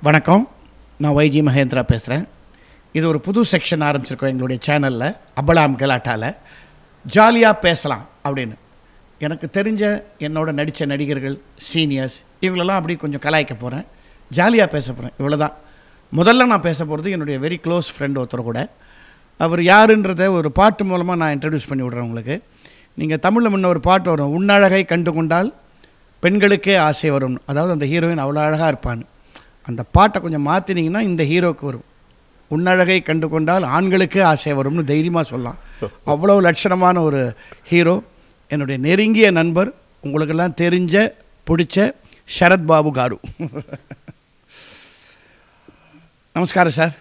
வணக்கம் நான் வைஜி மகேந்திரா பேசுகிறேன் இது ஒரு புது செக்ஷன் ஆரம்பிச்சிருக்கோம் எங்களுடைய சேனலில் அபலாம் கலாட்டாவில் ஜாலியாக பேசலாம் அப்படின்னு எனக்கு தெரிஞ்ச என்னோட நடித்த நடிகர்கள் சீனியர்ஸ் இவங்களெல்லாம் அப்படி கொஞ்சம் கலாய்க்க போகிறேன் ஜாலியாக பேச போகிறேன் இவ்வளோ தான் முதல்ல நான் பேச போகிறது என்னுடைய வெரி க்ளோஸ் ஃப்ரெண்ட் ஒருத்தர் கூட அவர் யாருன்றதை ஒரு பாட்டு மூலமாக நான் இன்ட்ரடியூஸ் பண்ணி விட்றேன் உங்களுக்கு நீங்கள் தமிழில் முன்ன ஒரு பாட்டு வரும் உன்னழகை கண்டு கொண்டால் பெண்களுக்கே ஆசை வரும் அதாவது அந்த ஹீரோயின் அவ்வளோ அழகாக இருப்பான்னு அந்த பாட்டை கொஞ்சம் மாற்றினீங்கன்னா இந்த ஹீரோக்கு வரும் உன்னழகை கண்டு கொண்டால் ஆண்களுக்கே ஆசை வரும்னு தைரியமாக சொல்லலாம் அவ்வளோ லட்சணமான ஒரு ஹீரோ என்னுடைய நெருங்கிய நண்பர் உங்களுக்கெல்லாம் தெரிஞ்ச பிடிச்ச சரத் பாபு காரு நமஸ்காரம் சார்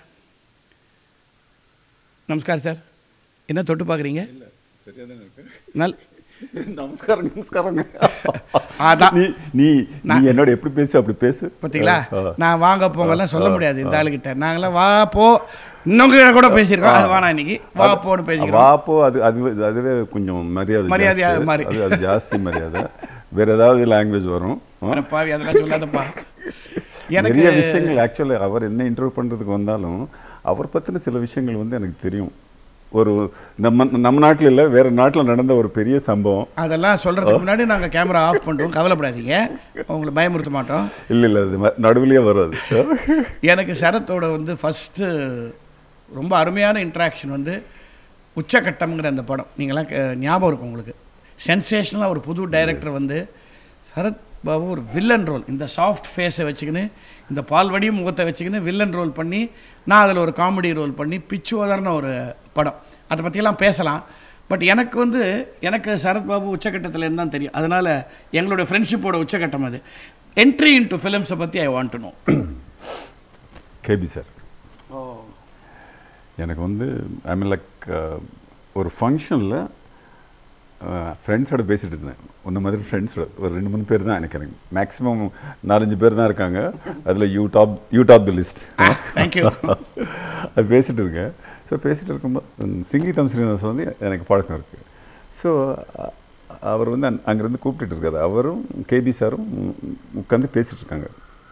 நமஸ்காரம் சார் என்ன தொட்டு பார்க்குறீங்க நல் நமஸ்காரம் நமஸ்காரங்க அதான். நீ நீ நீ என்னோட எப்படி பேசு அப்படி பேசு பார்த்தீங்களா ஆ. நான் வாங்க போங்கெல்லாம் சொல்ல முடியாது இந்த ஆளுகிட்ட நாங்களாம் வா போ இன்னொங்க கூட பேசியிருக்கோம் அது வேணாம் இன்னைக்கு வா போன்னு பேசிக்கிறோம் வா போ அது அது அதுவே கொஞ்சம் மரியாதை மரியாதையா ஜாஸ்தி. மாறி. அது அது ஜாஸ்தி மரியாதை வேற ஏதாவது லாங்குவேஜ் வரும் ஆ? அட பாவி அதெல்லாம் சொல்லாதப்பா எனக்கு நிறைய விஷயங்கள் ஆக்சுவலி அவர் என்ன இன்டர்வியூ பண்றதுக்கு வந்தாலும் அவர் பத்தின சில விஷயங்கள் வந்து எனக்கு தெரியும் ஒரு நம்ம நம்ம நாட்டில் இல்லை வேற நாட்டில் நடந்த ஒரு பெரிய சம்பவம் அதெல்லாம் சொல்றதுக்கு முன்னாடி நாங்க கேமரா ஆஃப் பண்ணுறோம் கவலைப்படாதீங்க உங்களை பயமுறுத்த மாட்டோம் இல்லை இல்லை அது ம- நடுவுலயே வராது எனக்கு சரத்தோட வந்து ஃபஸ்ட்டு ரொம்ப அருமையான இன்ட்ராக்ஷன் வந்து உச்சக்கட்டம்ங்கிற அந்த படம் நீங்களாம் கே- ஞாபகம் இருக்கும் உங்களுக்கு சென்சேஷனலாக ஒரு புது டைரக்டர் வந்து சரத் பாபு ஒரு வில்லன் ரோல் இந்த சாஃப்ட் ஃபேஸை வச்சுக்கின்னு இந்த பால்வடியும் முகத்தை வச்சுக்கின்னு வில்லன் ரோல் பண்ணி நான் அதில் ஒரு காமெடி ரோல் பண்ணி பிச்சுவதர்னு ஒரு படம் அதை பற்றியெல்லாம் பேசலாம் பட் எனக்கு வந்து எனக்கு சரத் பாபு உச்சக்கட்டத்தில் தான் தெரியும் அதனால் எங்களுடைய ஃப்ரெண்ட்ஷிப்போட உச்சக்கட்டம் அது என்ட்ரி இன்டு ஃபிலிம்ஸை பற்றி I want to know KB sir எனக்கு வந்து ஐ மீன் லைக் ஒரு ஃபங்க்ஷனில் ஃப்ரெண்ட்ஸோட பேசிட்டு இருந்தேன் உன்ன மாதிரி ஃப்ரெண்ட்ஸோட ஒரு ரெண்டு மூணு பேர் தான் எனக்கு எனக்கு மேக்ஸிமம் நாலஞ்சு பேர் தான் இருக்காங்க அதில் you top you top the list thank you அது பேசிட்டு இருக்கேன் ஸோ பேசிட்டு இருக்கும்போது சிங்கிதம் ஸ்ரீனிவாசன் வந்து எனக்கு பழக்கம் இருக்குது ஸோ அவர் வந்து அங்க- அங்கிருந்து கூப்பிட்டுட்டு இருக்காரு அவரும் கேபி சாரும் உட்காந்து பேசிட்டு இருக்காங்க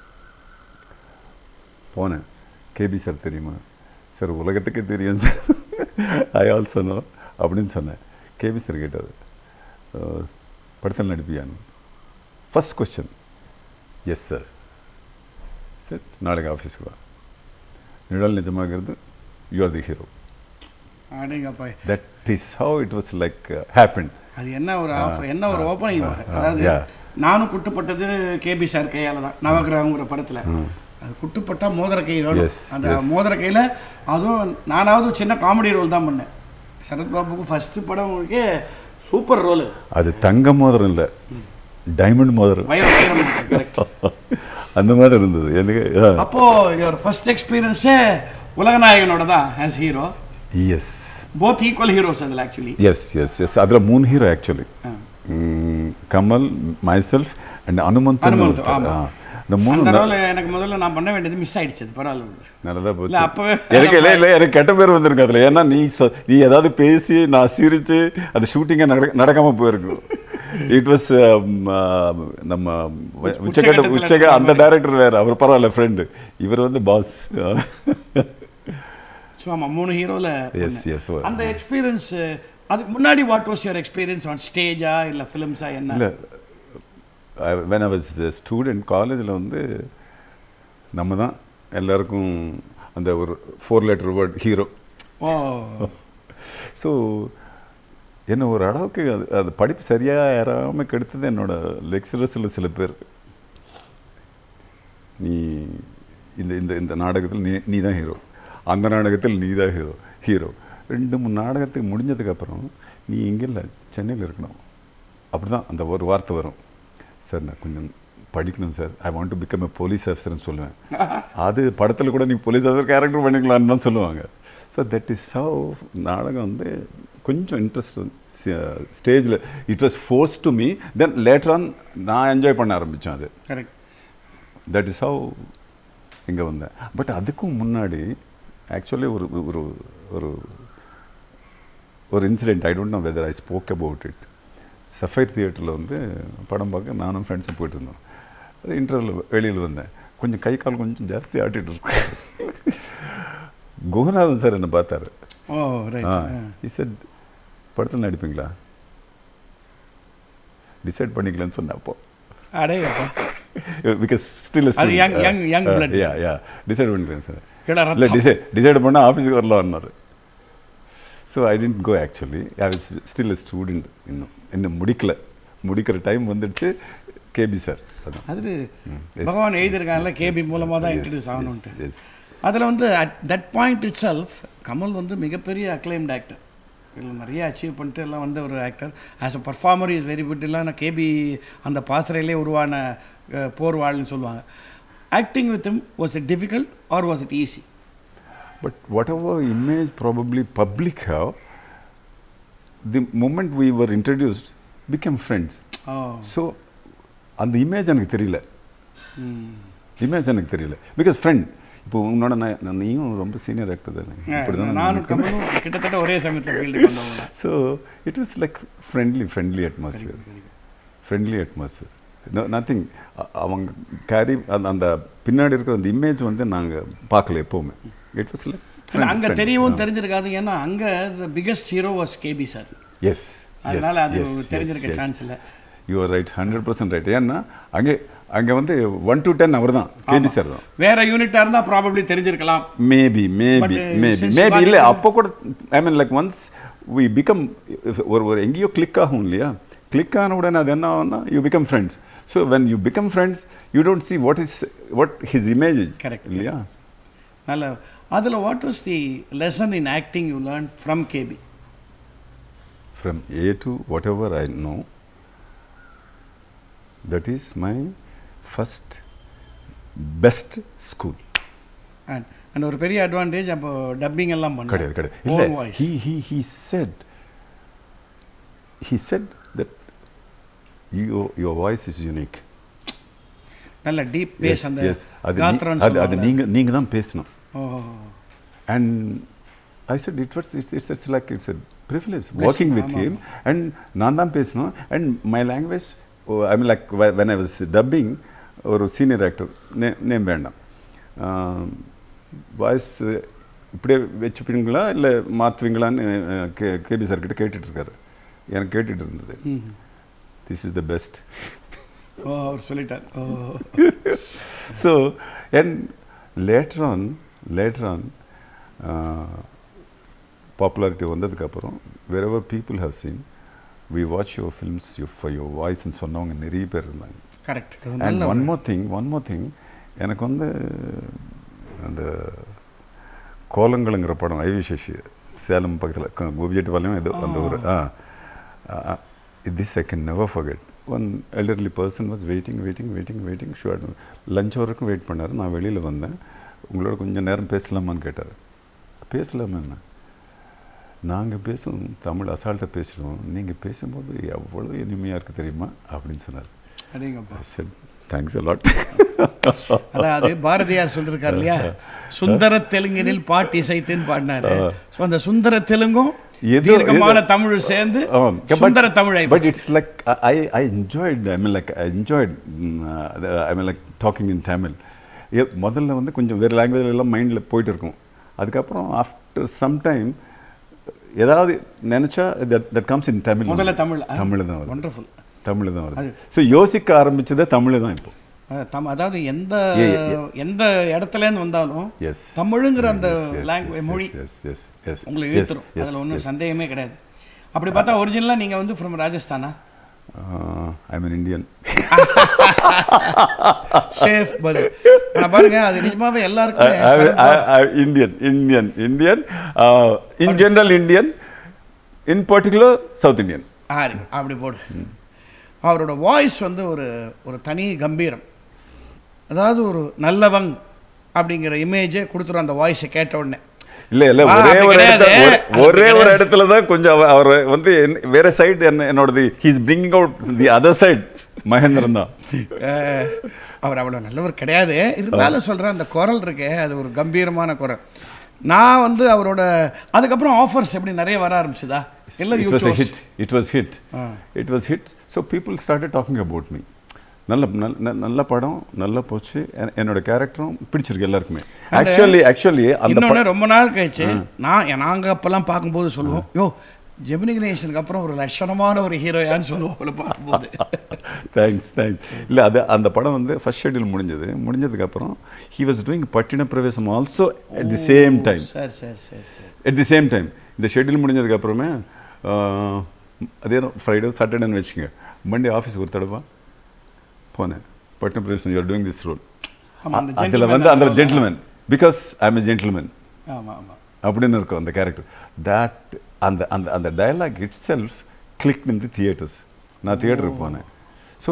போனேன் கேபி சார் தெரியுமா சார் உலகத்துக்கே தெரியும் சார் ஐ ஆல்சோ நோ அப்படின்னு சொன்னேன் கேபி சார் கேட்டார் "அஹ், படத்தில் நடிப்பியான்னு first question yes sir sir நாளைக்கு ஆஃபீஸ்க்கு வா Nizhal Nijamagiradhu you are the hero அடேங்கப்பா that is how it was like happen அது என்ன ஒரு ஆஃப் என்ன ஒரு ஓப்பனிங் அதாவது yeah. நானும் குட்டுப்பட்டது கேபி சார் கையால தான் நவகிரகங்கிற படத்துல அது குட்டுப்பட்டா மோதிர கை வேணும் Yes, அந்த yes. மோதிர கையில அதுவும் நானாவது சின்ன காமெடி ரோல் தான் பண்ணேன் சரத்பாபுக்கு ஃபர்ஸ்ட் படம் உங்களுக்கு சூப்பர் ரோல் அது தங்க மோதிரம் இல்லை டைமண்ட் மோதிரம் வைரம் வைரம் கரெக்ட் அந்த மாதிரி இருந்தது எனக்கு அப்போ யுவர் ஃபர்ஸ்ட் எக்ஸ்பீரியன்ஸே உலகநாயகனோட தான் as hero yes both equal heroes அதில் ஆக்சுவலி எஸ் எஸ் எஸ் அதில் மூணு hero actually Kamal myself and Hanumanth Hanumanth, ஆமா. இந்த மூணு அந்த ரோல் எனக்கு முதல்ல நான் பண்ண வேண்டியது மிஸ் ஆயிடுச்சு அது பரவாயில்ல நல்லதா போச்சு இல்ல, அப்பவே எனக்கு இல்லை இல்லை எனக்கு கெட்ட பேர் வந்திருக்கு அதில் ஏன்னா நீ சொ- நீ ஏதாவது பேசி நான் சிரிச்சு அந்த ஷூட்டிங்கே நடக்காம போயிருக்கும் இட் வாஸ் நம்ம உச்சக்கட்ட உச்சக்கட்டத்துல உச்சக இருக்கிற அந்த மாதிரி. டைரக்டர் வேற அவர் பரவாயில்ல ஃப்ரெண்டு இவர் வந்து பாஸ் ஸோ ஆமாம் மூணு ஹீரோவில் எஸ் எஸ் அந்த எக்ஸ்பீரியன்ஸ் அதுக்கு முன்னாடி what was your experience on ஸ்டேஜா இல்லை ஃபிலிம்ஸா என்ன இல்லை வென் ஐ வாஸ் ஸ்டூடெண்ட் காலேஜில் வந்து நம்ம தான் எல்லாருக்கும் அந்த ஒரு four letter word hero oh so என்ன ஒரு அளவுக்கு அது அது படிப்பு சரியாக ஏறாமல் கெடுத்தது என்னோட லெக்சரர்ஸில் சில பேர் நீ இந்த இந்த இந்த நாடகத்தில் நீ நீ தான் ஹீரோ அந்த நாடகத்தில் நீ தான் ஹீரோ ஹீரோ ரெண்டு மூணு நாடகத்துக்கு முடிஞ்சதுக்கப்புறம் நீ இங்கே இல்லை சென்னையில் இருக்கணும் அப்படி தான் அந்த ஒரு வார்த்தை வரும் சார் நான் கொஞ்சம் படிக்கணும் sir I want to become a police ஆஃபீஸர்னு சொல்லுவேன் அது படத்தில் கூட நீ போலீஸ் ஆஃபீஸர் கேரக்டர் பண்ணிக்கலாம்னு தான் சொல்லுவாங்க ஸோ தட் இஸ் ஹவ் நாடகம் வந்து கொஞ்சம் இன்ட்ரெஸ்ட் ஸ்டேஜில் it was force to me then later on நான் என்ஜாய் பண்ண ஆரம்பித்தேன் அது கரெக்ட் தட் இஸ் ஹவ் இங்கே வந்தேன் பட் அதுக்கும் முன்னாடி ஆக்சுவலி ஒரு ஒரு ஒரு ஒரு incident I don't know whether I spoke about it Sapphire தியேட்டரில் வந்து படம் பார்க்க நானும் ஃப்ரெண்ட்ஸும் போயிட்டு இருந்தோம் அது இன்டர்வல் வெளியில் வந்தேன் கொஞ்சம் கை கால் கொஞ்சம் ஜாஸ்தி ஆட்டிட்டு இருக்கும் குகநாதன் சார் என்னை பார்த்தாரு ஓ ரைட் he said படத்தில் நடிப்பீங்களா டிசைட் பண்ணிக்கலன்னு சொன்னேன் அப்போ அடே அப்பா பிகாஸ் ஸ்டில் அது young- young- young blood. Yeah yeah decide பண்ணிக்கிறேன் சார் இல்ல, இல்லை ரத்தம். டிசைட் டிசைட் பண்ணால் ஆஃபீஸுக்கு வரலாம்னாரு so I tend go actually I was still a student இன்னும் இன்னும் முடிக்கல முடிக்கிற டைம் வந்துடுச்சு கேபி சார் அது பகவான் எழுதியிருக்காங்கல்ல கேபி மூலமாக தான் இன்ட்ரடியூஸ் ஆகணுன்ட்டு எஸ் அதில் வந்து at that point itself Kamal வந்து மிகப்பெரிய அக்ளைம்டு ஆக்டர் இதில் நிறைய அச்சீவ் பண்ணிட்டு எல்லாம் வந்த ஒரு actor as a performer is very good இல்லை நான் கேபி அந்த பாசறையிலே உருவான அஹ், போர்வாள்னு சொல்லுவாங்க acting with him was it difficult or was it easy But whatever image probably public have, the moment we were introduced, became friends. Oh So, அந்த image எனக்கு தெரியல இமேஜ் எனக்கு தெரியல பிகாஸ் ஃப்ரெண்ட் இப்போ உன்னோட நான் நான் நீயும் ரொம்ப சீனியர் ஆக்டர் தானே இப்படி நானும் கமலும் கிட்டத்தட்ட ஒரே சமயத்தில் ஃபீல்டு வந்தவங்க so it was like friendly friendly atmosphere friendly atmosphere nothing அவங்க கேரி அந்த அந்த பின்னாடி இருக்கிற அந்த இமேஜ் வந்து நாங்கள் பார்க்கல எப்போவுமே இட் வாஸ் லைக் அங்கே தெரியவும் தெரிஞ்சிருக்காது ஏன்னா அங்கே the biggest hero was KB sir yes அதனால அது தெரிஞ்சிருக்க சான்ஸ் இல்லை you are right hundred percent right ஏன்னா அங்கே அங்கே வந்து ஒன் டு டென் அவர் தான் கேபி சார் தான் வேற யூனிட்டாக இருந்தால் ப்ராபப்ளி தெரிஞ்சிருக்கலாம் maybe maybe But, uh, maybe since maybe you இல்லை got அப்போ கூட I mean like once we become ஒரு ஒரு எங்கேயோ கிளிக் ஆகும் இல்லையா கிளிக் ஆன உடனே அது என்ன ஆகும்னா you become friends so when you become friends you don't see what is what his image Correct. இல்லையா நல்ல அதில் what was the lesson in acting you learn from KB from A to whatever I know that is my first best school and and ஒரு பெரிய advantage அப்போ dubbing எல்லாம் கிடையாது பண்ண கிடையாது இல்லை voice he he he said he said that your your voice is unique நல்ல deep bass அந்த yes அது நீ- காத்திரம்னு அது அது சொல்லுவாங்கல்ல. நீங்க நீங்க தான் பேசணும் ஓ and i said it was it's, it's, it's like it's a privilege working with ஆமா, him and நான் தான் பேசணும் and my language oh, i mean like whe- when i was dubbing ஒரு சீனியர் ஆக்டர் நேம் வேண்டாம் voice இப்படியே வச்சுப்பீங்களா இல்லை மாற்றுவீங்களான்னு K KP sir கிட்ட கேட்டுட்டு இருக்காரு எனக்கு கேட்டுட்டு இருந்தது ம். This is the best oh அவர் சொல்லிட்டார் oh so and later on later on uh, popularity வந்ததுக்கப்புறம் wherever people have seen we watch your films you, for your voice ன்னு சொன்னவங்க நிறைய பேர் இருந்தாங்க correct and one more thing one more thing எனக்கு வந்து அந்த கோலங்களுங்கிற படம் ஐவி சசி சேலம் பக்கத்தில் கோபிச்செட்டிப்பாளையம் ஏதோ அந்த ஒரு ஆ this I can never forget one elderly person was waiting waiting waiting waiting sure lunch வரைக்கும் வெயிட் பண்ணார் நான் வெளியில் வந்தேன் உங்களோட கொஞ்சம் நேரம் பேசலாமான்னு கேட்டார் பேசலாமா என்ன நாங்கள் பேசுவோம் தமிழ் அசால்ட்டாக பேசுகிறோம் நீங்கள் பேசும்போது எவ்வளோ இனிமையாக இருக்குது தெரியுமா அப்படின்னு சொன்னார் அப்படிங்கப்பா said, thanks a lot. அதாவது பாரதியார் சொல்லிருக்காரு இல்லையா சுந்தர தெலுங்கினில் பாட்டு இசைத்துன்னு பாடினாரு ஸோ அந்த சுந்தர தெலுங்கும் எது- தீர்க்கமான எது- தமிழ் சேர்ந்து Um, yeah, but- சுந்தர தமிழை But it's like I, I enjoyed. I mean, like I enjoyed. mm, uh, the- I mean, like talking in Tamil. எ- முதல்ல வந்து கொஞ்சம் வேறு லாங்குவேஜ் எல்லாம் மைண்டில் போயிட்டு இருக்கும் அதுக்கப்புறம் ஆஃப்டர் சம் டைம் ஏதாவது நினச்சா தட் கம்ஸ் இன் தமிழ் முதல்ல தமிழ் தமிழ் தான் வருது ஒண்டர்ஃபுல் தமிழ் தான் வருது ஸோ யோசிக்க ஆரம்பிச்சதே தமிழ் தான் இப்போ அதாவது எந்த Yeah, yeah, எந்த இடத்துல இருந்து வந்தாலும் எஸ் தமிழுங்கிற அந்த லாங்குவேஜ் மொழி எஸ் எஸ் எஸ் உங்களை இழுத்துரும் அதில் ஒன்றும் சந்தேகமே கிடையாது அப்படி பார்த்தா ஒரிஜினலாக நீங்கள் வந்து ஃப்ரம் ராஜஸ்தானா ஐ மீன் இந்தியன் சேஃப் பதில் ஆனால் பாருங்க அது நிஜமாவே எல்லாருக்கும் Sarath Babu- Indian Indian Indian in general Indian in particular south Indian ஆறு அப்படி போடு அவரோட வாய்ஸ் வந்து ஒரு ஒரு தனி கம்பீரம் அதாவது ஒரு நல்லவங் அப்படிங்கிற இமேஜே கொடுத்துரும் அந்த வாய்ஸை கேட்ட உடனே இல்ல இல்ல ஆ, ஒரே அப்படி ஒரு கிடையாது. இடத்துல ஒரு- அது ஒரே ஒரு கிடையாது. இடத்துல தான் கொஞ்சம் அவ- அவர் வந்து என்ன- வேற சைடு என்ன என்னோடது he's bringing out the other side Mahendran தான் அஹ், அவர் அவ்வளோ நல்லவர் கிடையாது இருந்தாலும் சொல்கிறேன் அந்த குரல் இருக்கே அது ஒரு கம்பீரமான குரல் நான் வந்து அவரோட அதுக்கப்புறம் ஆஃபர்ஸ் எப்படி நிறைய வர ஆரம்பிச்சுதா இல்லை it you was a hit it was hit ஆ. it was hit so people started talking about me நல்ல நல்ல நல்ல படம் நல்லா போச்சு என்- என்னோட கேரக்டரும் பிடிச்சிருக்கு எல்லாருக்குமே ஆக்சுவலி ஆக்சுவலி அந்த இன்னொன்று ரொம்ப நாள் கழிச்சு நான் நாங்கள் அப்போல்லாம் பார்க்கும்போது சொல்லுவோம் யோ ஜெமினி கணேசனுக்கு அப்புறம் ஒரு லட்சணமான ஒரு ஹீரோயான்னு சொல்லுவோம் அவளை பார்க்கும்போது தேங்க்ஸ் தேங்க்ஸ் இல்லை அது அந்த படம் வந்து ஃபர்ஸ்ட் ஷெட்யூல் முடிஞ்சது முடிஞ்சதுக்கப்புறம் he was doing Pattina Pravesam also at the same time சரி சரி சரி சரி அட் தி சேம் டைம் இந்த ஷெட்யூல் முடிஞ்சதுக்கப்புறமே அதே ஃப்ரைடே சாட்டர்டேன்னு வச்சுங்க மண்டே ஆஃபீஸ்க்கு ஒரு தடவை போனேன் பட்டின பிரவேசம் யூஆர் டூயிங் திஸ் ரோல் ஆமா அந்த அதில் gentleman வந்து அந்த role தான். Gentleman because I am a gentleman ஆமா ஆமா அப்படின்னு இருக்கும் அந்த கேரக்டர் தட் அந்த அந்த அந்த dialogue itself click in the theatres நான் தியேட்டருக்கு போனேன் ஸோ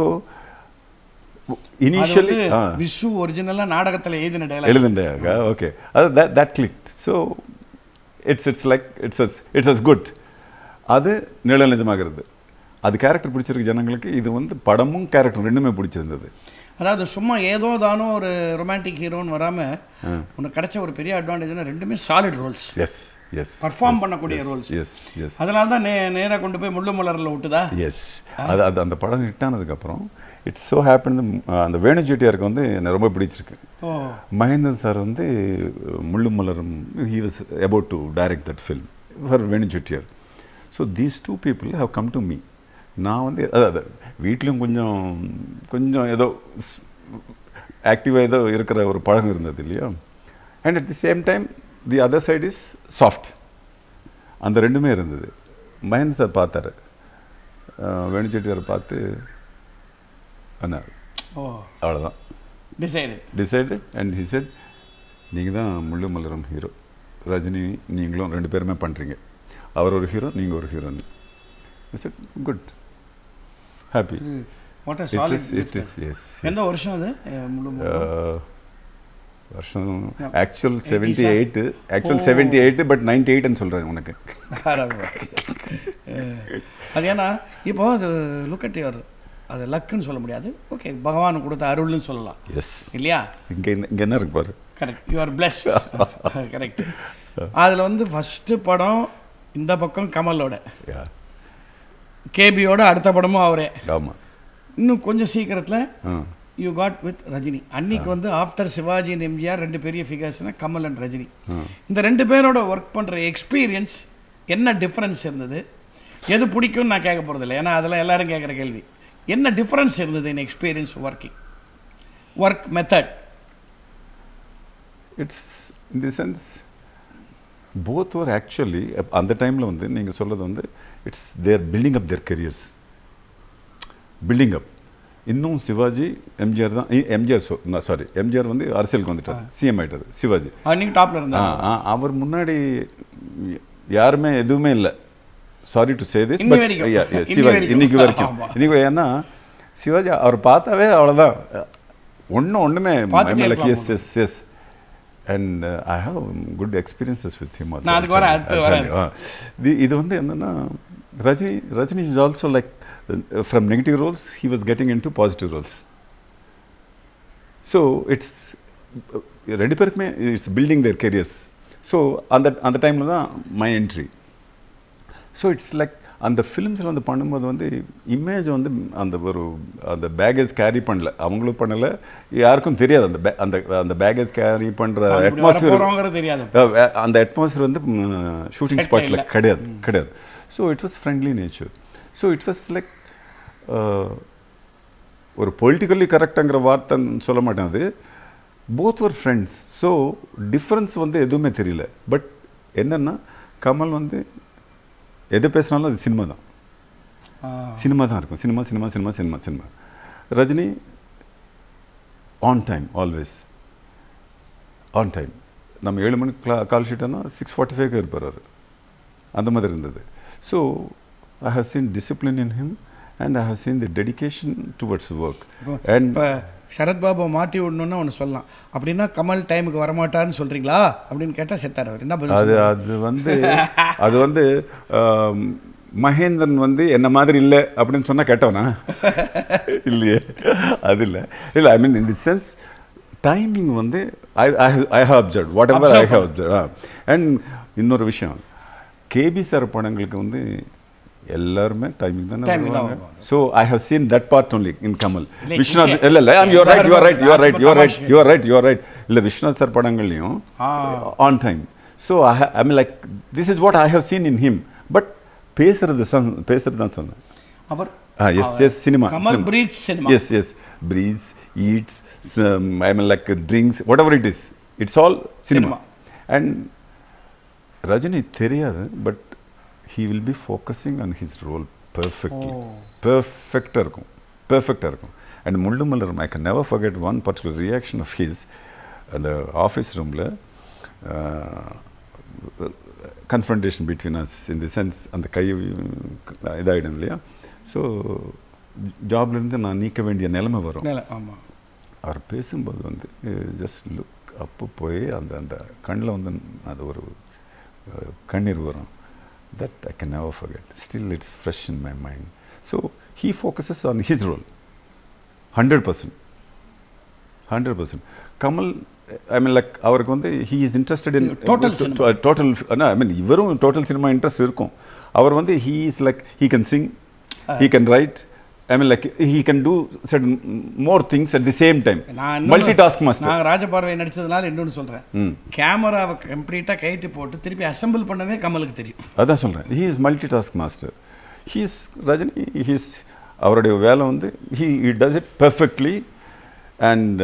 அது இனிஷியலி வந்து விசு ஒரிஜினலா நாடகத்துல எழுதின டைலாக் எழுதுண்டாக ஓகே அது that that click so it's it's like it's it's it's it's good அது நிழல் நிஜமாகிறது அது கேரக்டர் பிடிச்சிருக்கு ஜனங்களுக்கு இது வந்து படமும் கேரக்டர் ரெண்டுமே பிடிச்சிருந்தது அதாவது சும்மா ஏதோ தானோ ஒரு ரொமான்டிக் ஹீரோன்னு வராம உனக்கு கிடைச்ச ஒரு பெரிய அட்வான்டேஜ்னா ரெண்டுமே solid roles yes yes perform பண்ணக்கூடிய ரோல்ஸ் எஸ் எஸ் அதனால தான் நே நேரா கொண்டு போய் முள்ளு மலர்ல விட்டுதா எஸ் அது அது அந்த படம் ஹிட் ஆனதுக்கப்புறம் இட்ஸ் ஸோ ஹேப்பன் அந்த வேணு ஜெட்டியாருக்கு வந்து எனக்கு ரொம்ப பிடிச்சிருக்கு ஓ மகேந்திரன் சார் வந்து Mullum Malarum he was about to direct that film for Venu Chettiar so these two people have come to me நான் வந்து அதாவது வீட்லேயும் கொஞ்சம் கொஞ்சம் ஏதோ ஆக்டிவாக ஏதோ இருக்கிற ஒரு பழகம் இருந்தது இல்லையா and at the same time the other side is soft அந்த ரெண்டுமே இருந்தது மகேந்திர சார் பார்த்தாரு அஹ் வேணு செட்டியார் பார்த்து அண்ணார் ஓ அவ்வளோதான் decide decided and he said நீங்கள் தான் முள்ளு மலரும் ஹீரோ ரஜினி நீங்களும் ரெண்டு பேருமே பண்ணுறீங்க அவர் ஒரு ஹீரோ நீங்கள் ஒரு ஹீரோன்னு said good happy what it solid is it is yes எந்த வருஷம் அது அஹ், முள்ளு மலர் வருஷம் Yeah. ஆக்சுவல் 80s செவன்ட்டி ஆ? Eight actual Oh. Seventy eight but ninety எயிட்னு சொல்கிறேன் உனக்கு அஹ், அது ஏன்னா இப்போ அது லுக் அட் யுவர் அது லக்குன்னு சொல்ல முடியாது ஓகே பகவான் கொடுத்த அருள்னு சொல்லலாம் எஸ் இல்லையா இங்கே இங்கே என்ன இருக்கு பாரு correct you are blessed correct அதில் வந்து ஃபஸ்ட்டு படம் இந்த பக்கம் கமலோட யா கேபியோட அடுத்த படமும் அவரே ஆமாம் இன்னும் கொஞ்சம் சீக்கிரத்தில் ஆ யூ காட் வித் ரஜினி அன்னைக்கு வந்து ஆஃப்டர் சிவாஜி and எம்ஜிஆர் ரெண்டு பெரிய ஃபிகர்ஸ்னா கமல் அண்ட் ரஜினி ஆ இந்த ரெண்டு பேரோட ஒர்க் பண்ணுற எக்ஸ்பீரியன்ஸ் என்ன டிஃப்ரென்ஸ் இருந்தது எது பிடிக்கும்னு நான் கேட்க போகிறதில்ல ஏன்னா அதெல்லாம் எல்லாரும் கேட்குற கேள்வி என்ன டிஃப்ரென்ஸ் இருந்தது in experience working work method it's in the sense both ஒரு ஆக்சுவலி அந்த டைமில் வந்து நீங்கள் சொல்கிறது வந்து it's their building up their careers building up இன்னும் சிவாஜி எம்ஜிஆர் தான் எம்ஜிஆர் சாரி எம்ஜிஆர் வந்து அரசியலுக்கு வந்துட்டார் சிஎம் ஆயிட்டார் சிவாஜி அன்னைக்கு டாப்ல ஆ, இருந்தாங்க ஆ, அவர் முன்னாடி யாருமே எதுவுமே இல்லை சாரி டு சே திஸ் இன்னி வரைக்கும். இன்னி சிவாஜி வரைக்கும். இன்னைக்கு வரைக்கும் ஆமா. இன்னைக்கு ஏன்னா சிவாஜி அவர் பார்த்தாவே அவ்வளோதான் ஒன்றும் ஒன்றுமே பார்த்துட்டே இருக்கலாம் yes yes yes and I have good experiences with him நான் அதுக்கு வரேன், அடுத்து வரேன். இது வந்து என்னன்னா Rajini Rajini is also like from negative roles he was getting into positive roles so it's ரெண்டு பேருக்குமே it's building their careers so அந்த அந்த டைமில் தான் my entry so it's like அந்த ஃபிலிம்ஸில் வந்து பண்ணும்போது வந்து இமேஜ் வந்து அந்த ஒரு அந்த பேகேஜ் கேரி பண்ணல அவங்களும் பண்ணலை யாருக்கும் தெரியாது அந்த ba- அந்த அந்த பேகேஜ் கேரி பண்ணுற அட்மாஸ்பியர் போகிறோங்கிறது தெரியாது அந்த அட்மாஸ்பியர் வந்து ஷூட்டிங் Set ஸ்பாட்டில் இல்ல. கிடையாது கிடையாது so it was friendly nature so it was like ஒரு பொலிட்டிக்கலி கரெக்டுங்கிற வார்த்தைன்னு சொல்ல மாட்டேன் அது போத் ஒரு ஃப்ரெண்ட்ஸ் ஸோ டிஃப்ரென்ஸ் வந்து எதுவுமே தெரியல பட் என்னென்னா கமல் வந்து எது பேசினாலும் அது சினிமா தான் சினிமா தான் இருக்கும் cinema cinema cinema cinema cinema Rajini on time always on time நம்ம ஏழு மணிக்கு கிளா கால் ஷீட்டானா சிக்ஸ் ஃபார்ட்டி ஃபைவ்க்கு இருப்பார் அவர் அந்த மாதிரி இருந்தது so I have seen discipline in him and I have seen the dedication towards work and இப்போ சரத்பாபு மாட்டி விடணும்னு ஒன்று சொல்லலாம் அப்படின்னா கமல் டைமுக்கு வரமாட்டார்னு சொல்றீங்களா அப்படின்னு கேட்டால் செத்தார் அவர் என்ன பதில் அது சொல்லுவாரு? அது வந்து அது வந்து ஆம், மகேந்திரன் வந்து என்ன மாதிரி இல்லை அப்படின்னு சொன்னா கேட்டவனா இல்லையே அது இல்லை இல்லை ஐ மீன் இன் தி சென்ஸ் டைமிங் வந்து I I have observe whatever I Observe have observe and இன்னொரு விஷயம் கேபி சார் படங்களுக்கு வந்து எல்லாருமே டைமிங் தானே Timing தான் வருவாங்க வருவாங்க. So I have seen that part only in Kamal இல்லை, விஸ்வநாத் நிச்சயம். இல்லை இல்லை you are right you are right you are right you are right Rajkumar you are right you are right இல்லை விஸ்வநாத் சார் படங்கள்லையும் ஆ. On time so I I mean like this is what I have seen in him but பேசுறது son- பேசுறது தான் சொன்னேன் அவர் Ah, yes, yes, cinema. Kamal cinema. breathes cinema. Yes, yes. Breathes, eats, um, I mean, like uh, drinks, whatever it is. It's all cinema. Cinema. And Rajani தெரியாது but he will be focusing on his role perfectly. Oh. Perfect இருக்கும் perfect இருக்கும் and முள்ளு மலரும் I can never forget one particular reaction of his அந்த office ரூமில் confrontation between us in the sense அந்த கை இதாகிடும் இல்லையா ஸோ ஜாப்லேருந்து நான் நீக்க வேண்டிய நிலைமை வரும் நில ஆமா அவர் பேசும்போது வந்து ஜஸ்ட் லுக் அப்போ போய் அந்த அந்த கண்ணில் வந்து அது ஒரு அஹ், கண்ணீர் வரும் that I can never forget still it's fresh in my mind so he focuses on his role hundred percent hundred percent Kamal I mean like அவருக்கு வந்து he is interested in Total cinema. Total I mean இவரும் total cinema interest இருக்கும் அவர் வந்து he is like he can sing he can write I mean like he can do certain more things at the same time நான் multi task master நான் ராஜபார்வை நடிச்சதுனால இன்னொன்னு சொல்றேன் ம் கேமராவை கம்ப்ளீட்டா கைட்டு போட்டு திருப்பி அசெம்பிள் பண்ணவே கமலுக்கு தெரியும் அதான் சொல்கிறேன் he is multi task master he is Rajini he's அவருடைய வேலை வந்து he he does it perfectly and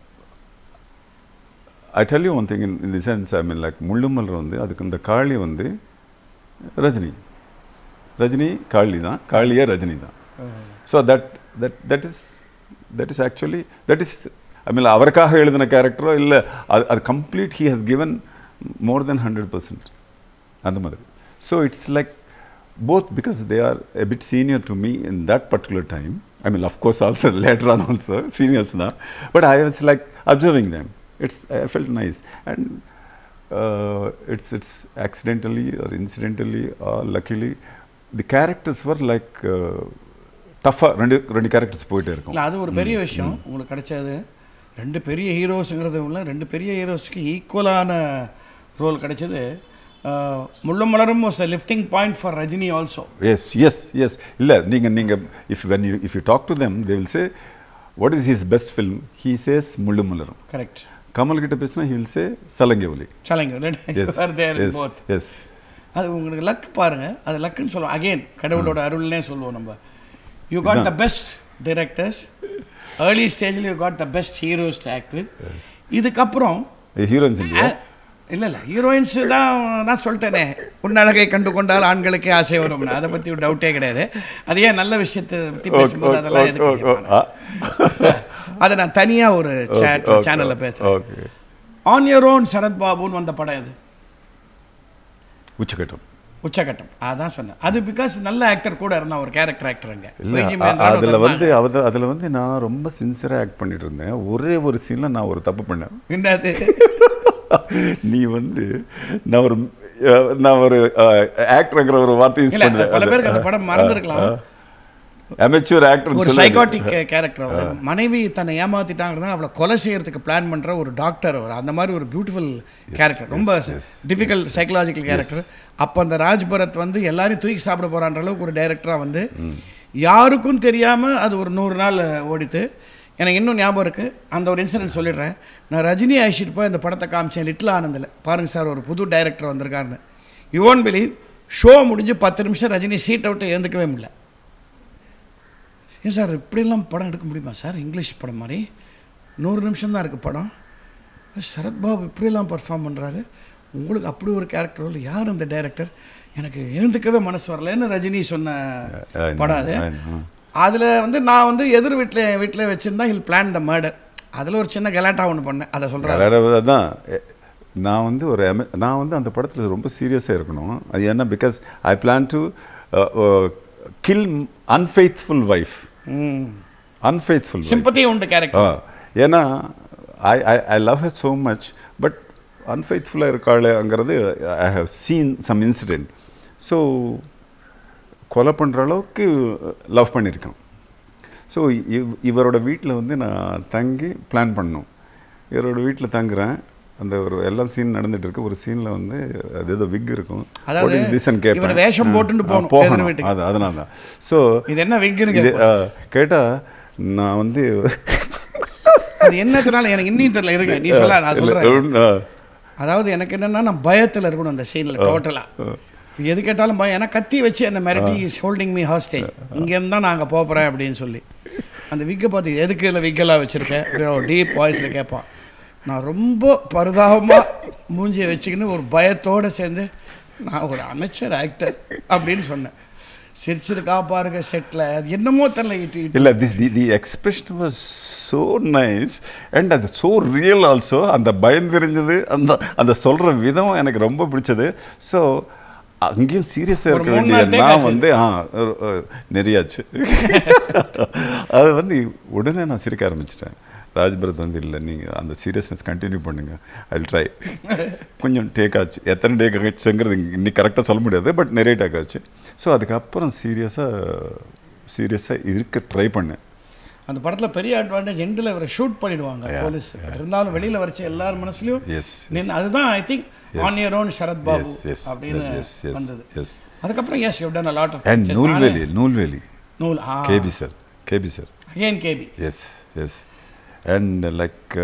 I tell you one thing in in the sense I mean like Mullumalar வந்து அதுக்கு இந்த காளி வந்து ரஜினி ரஜினி காளி தான் காளியே ரஜினி தான் so that that that is that is actually that is I mean அவருக்காக எழுதின கேரக்டரோ இல்லை அது அது complete he has given more then hundred percent அந்த மாதிரி so it's like both because they are a bit senior to me in that particular time. I mean, of course, also later on also seniors now, but I was like observing them. It's I felt nice, and uh, it's it's accidentally or incidentally or luckily, the characters were like uh, tougher. ரெண்டு ரெண்டு characters போயிட்டே இருக்கும் இல்லை அது ஒரு பெரிய விஷயம் உங்களுக்கு கிடைச்சது ரெண்டு பெரிய ஹீரோஸுங்கிறது உள்ள ரெண்டு பெரிய ஹீரோஸ்க்கு ஈக்குவலான ரோல் கிடைச்சது அஹ், Mullum Malarum was a lifting point for Rajini also yes yes yes இல்லை நீங்கள் நீங்கள் if when you if you talk to them they will say what is his best film he says Mullu Malarum correct Kamal கிட்ட பேசினா ஹி வில் சே சலங்கை ஒலி சொல்லுங்க ரெண்டு are there yes both yes அது உங்களுக்கு லக் பாருங்க அது லக்குன்னு சொல்லுவோம் அகைன் கடவுளோட அருள்னே சொல்லுவோம் நம்ம you got the best directors early ஸ்டேஜில் you got the best heroes to act with இதுக்கப்புறம் ஹீரோயின்ஸ் இல்லையா இல்லை இல்லை ஹீரோயின்ஸ் தான் நான் சொல்லிட்டேனே உன்னழகை கண்டு கொண்டால் ஆண்களுக்கே ஆசை வரும்னு அதை பற்றி ஒரு டவுட்டே கிடையாது அது ஏன் நல்ல விஷயத்தை பற்றி பேசும்போது அதெல்லாம் எதுக்கு கேட்பாங்க? அதை நான் தனியாக ஒரு சேனலில் பேசுகிறேன் okay on your own Sarath பாபுன்னு வந்த படம் இது உச்சக்கட்டம் உச்சகட்டம் அதான் சொன்னேன் அது பிகாஸ் நல்ல ஆக்டர் கூட இருந்தான் ஒரு கேரக்டர் ஆக்டர் அங்க இல்ல வைஜி அ- மகேந்திரான்னு அதுல ஒருத்தர் வந்து இருந்தாங்க. அது அதுல வந்து நான் ரொம்ப சின்சியரா ஆக்ட் பண்ணிட்டு இருந்தேன் ஒரே ஒரு சீன்ல நான் ஒரு தப்பு பண்ணேன் என்னது நீ வந்து நான் ஒரு அஹ், நான் ஒரு ஆக்டர்ங்கிற ஒரு வார்த்தை யூஸ் இல்ல பல பேருக்கு அந்த படம் மறந்துருக்கலாம் அமெச்சூர் ஆக்டர் ஒரு சைக்காட்டிக் கேரக்டர் அவர் மனைவி தன்னை ஏமாத்திட்டாங்கிறத அவளை கொலை செய்யறதுக்கு பிளான் பண்ற ஒரு டாக்டர் அவர் அந்த மாதிரி ஒரு பியூட்டிஃபுல் கேரக்டர் ரொம்ப yes. டிஃபிகல்ட் சைக்கலாஜிக்கல் கேரக்டர் அப்போ அந்த ராஜ் பரத் வந்து எல்லாரையும் தூக்கி சாப்பிட போறான்ற அளவுக்கு ஒரு டைரக்டரா வந்து யாருக்கும் தெரியாம அது ஒரு நூறு நாள் ஓடித்து எனக்கு இன்னும் ஞாபகம் இருக்கு அந்த ஒரு இன்சிடென்ட் சொல்லிடுறேன் நான் ரஜினி அழைச்சிட்டு போய் இந்த படத்தை காமிச்சேன் லிட்டில் ஆனந்தில் பாருங்க சார் ஒரு புது டைரக்டர் வந்திருக்காருன்னு யூ ஓன் பிலீவ் ஷோ முடிஞ்சு பத்து நிமிஷம் ரஜினி சீட் அவுட்டை எழுந்துக்கவே முடியல ஏன் சார் இப்படியெல்லாம் படம் எடுக்க முடியுமா சார் இங்கிலீஷ் படம் மாதிரி நூறு நிமிஷம் தான் இருக்குது படம் சரத்பாபு இப்படியெல்லாம் பர்ஃபார்ம் பண்ணுறாரு உங்களுக்கு அப்படி ஒரு கேரக்டர் இல்லை யார் அந்த டைரக்டர் எனக்கு எழுந்துக்கவே மனசு வரலன்னு ரஜினி சொன்ன படம் அது அதில் வந்து நான் வந்து எதிர் வீட்டில் என் வீட்டில் வச்சுருந்தா ஹில் பிளான் த மர்டர் அதில் ஒரு சின்ன கலாட்டா ஒன்று பண்ணேன் அதை சொல்கிறேன் வேற தான் நான் வந்து ஒரு ama- நான் வந்து அந்த படத்தில் ரொம்ப சீரியஸாக இருக்கணும் அது என்ன because I plan to kill unfaithful wife hmm unfaithful sympathy உண்டு கேரக்டர் ஆ ஏன்னா I I I love her so much but அன்ஃபெய்த்ஃபுல்லாக இருக்காளுங்கிறது I have seen some incident so கொலை பண்ணுற அளவுக்கு லவ் பண்ணியிருக்கேன் ஸோ இவ் இவரோட வீட்டில் வந்து நான் தங்கி பிளான் பண்ணோம் இவரோட வீட்டில் தங்குறேன் அந்த ஒரு எல்லா சீன் நடந்துட்டு இருக்கு ஒரு சீன்ல வந்து அது ஏதோ விக் இருக்கும் அதாவது What is this ன்னு கேட்பேன். இவர் வேஷம் ஆ, போட்டுட்டு ஆ, போகணும் எதிர் போகணும் வீட்டுக்கு. அது அதனால தான் ஸோ இது என்ன விக்குன்னு இது கேட்போம் ஆ, கேட்டா நான் வந்து அது என்னத்தினால எனக்கு இன்னும் தெரியல இருங்க நீ சொல்ல நான் சொல்றேன் ஆ, அதாவது எனக்கு என்னன்னா நான் பயத்துல இருக்கணும் அந்த சீன்ல டோட்டலா எது கேட்டாலும் பயம் ஏன்னா கத்தி வச்சு என்ன மிரட்டி இஸ் ஹோல்டிங் மீ ஹாஸ்டேஜ் இங்க இருந்தா நான் அங்க போறேன் அப்படின்னு சொல்லி அந்த விக்கை பார்த்து எதுக்கு இதில் விக்கெல்லாம் வச்சிருக்கேன் டீப் வாய்ஸ்ல கேட்பான் நான் ரொம்ப பரிதாபமா மூஞ்சியை வச்சுக்கின்னு ஒரு பயத்தோட சேர்ந்து நான் ஒரு அமைச்சர் ஆக்டர் அப்படின்னு சொன்னேன் சிரிச்சிருக்கா பாருங்க செட்டில் அது என்னமோ தெரியல இட்டு இட்டு இல்ல the the the expression was so nice and அது ஸோ ரியல் ஆல்சோ அந்த பயம் தெரிஞ்சது அந்த அந்த சொல்ற விதம் எனக்கு ரொம்ப பிடிச்சது ஸோ அங்கேயும் சீரியஸாக ஒரு இருக்க மூணு வேண்டிய நாள் take நான் ஆச்சு. வந்து ஆ ஒரு- ஒரு நிறையாச்சு அது வந்து உடனே நான் சிரிக்க ஆரம்பிச்சிட்டேன் ராஜ்பரத் வந்து இல்லை நீங்கள் அந்த சீரியஸ்னஸ் கண்டினியூ பண்ணுங்க ஐ ட்ரை கொஞ்சம் டேக் ஆச்சு எத்தனை டேக் ஆச்சுங்கிறது இன்னைக்கு கரெக்டாக சொல்ல முடியாது பட் நிறைய டேக் ஆச்சு ஸோ அதுக்கப்புறம் சீரியஸாக சீரியஸாக இருக்க ட்ரை பண்ணேன் அந்த படத்துல பெரிய அட்வான்டேஜ் எண்டில் இவரை ஷூட் பண்ணிடுவாங்க Yeah, போலீஸ் இருந்தாலும் வெளியில வரைச்ச எல்லார் மனசுலயும் Yes, நின்னு- அதுதான் I think Yes. On year own Sarath Babu Yes, yes, அப்படின்னு yes, yes, வந்தது yes. அதுக்கப்புறம் yes you done a lot of and pictures. Noolveli நானே- நூல்வேலி நூல் KB sir KB sir again KB yes yes and like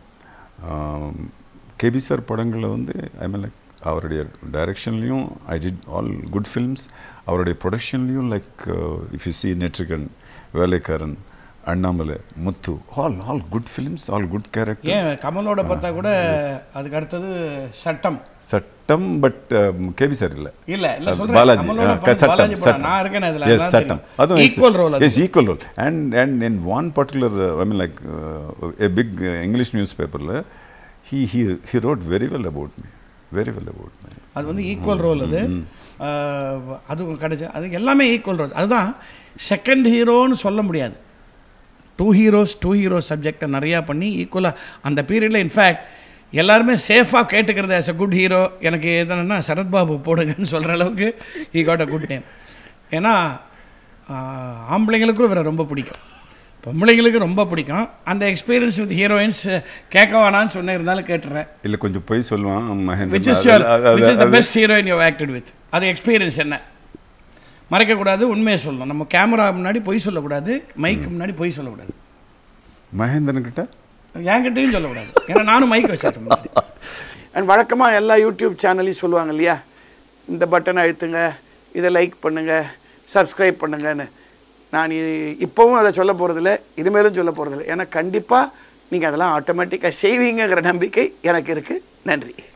KB sir படங்களில் வந்து I mean like அவருடைய டைரக்ஷன்லேயும் I did all good films அவருடைய ப்ரொடக்ஷன்லேயும் like if you see Netrikan Velaikkaran Annamalai Muthu all all good films all good character ஏன் கமலோட பார்த்தா கூட அதுக்கு அடுத்தது சட்டம் சட்டம் பட் கேபி சார் இல்லை இல்ல இல்ல Uh, சொல்றேன் பாலாஜி கமலோட uh, படம் சட்டம் பாலாஜி படம் சட்டம் நான் இருக்கேன் அதுல yes சட்டம் அதுவும் equal role yes equal role and and in one particular uh, I mean like uh, a big uh, English newspaper he he he wrote very well about me very well about me அது வந்து equal role அது அஹ், அது கிடைச்ச அது எல்லாமே equal role அதுதான் second ஹீரோன்னு சொல்ல முடியாது டூ ஹீரோஸ் டூ ஹீரோ சப்ஜெக்டை நிறையா பண்ணி ஈக்குவலாக அந்த பீரியடில் இன்ஃபேக்ட் எல்லாருமே சேஃபாக கேட்டுக்கிறது ஆஸ் அ குட் ஹீரோ எனக்கு எதுனா சரத்பாபு போடுங்கன்னு சொல்கிற அளவுக்கு he got a good name ஏன்னா ஆஹ், ஆம்பளைங்களுக்கும் இவரை ரொம்ப பிடிக்கும் பொம்பளைங்களுக்கு ரொம்ப பிடிக்கும் அந்த எக்ஸ்பீரியன்ஸ் வித் ஹீரோயின்ஸ் கேட்க வேணான்னு சொன்னேன் இருந்தாலும் கேட்டுறேன் இல்ல கொஞ்சம் போய் சொல்லுவான் மகேந்திரன். விச் இஸ் அது- யுவர் அது- விச் இஸ் த அது- best heroine you acted with அது எக்ஸ்பீரியன்ஸ் என்ன மறைக்கக்கூடாது உண்மையை சொல்லணும் நம்ம கேமரா முன்னாடி பொய் சொல்லக்கூடாது மைக்கு முன்னாடி பொய் சொல்லக்கூடாது மகேந்திரன் கிட்ட என்கிட்டயும் சொல்லக்கூடாது ஏன்னா நானும் மைக் வச்சிருக்கேன் அண்ட் வழக்கமாக எல்லா யூடியூப் சேனலையும் சொல்லுவாங்க இல்லையா இந்த பட்டனை அழுத்துங்க இதை லைக் பண்ணுங்க சப்ஸ்கிரைப் பண்ணுங்கன்னு நான் இ- இப்போவும் அதை சொல்ல போகிறதில்ல இனிமேலும் சொல்ல போகிறதில்ல ஏன்னா கண்டிப்பாக நீங்கள் அதெல்லாம் ஆட்டோமேட்டிக்காக செய்வீங்கங்கிற நம்பிக்கை எனக்கு இருக்குது நன்றி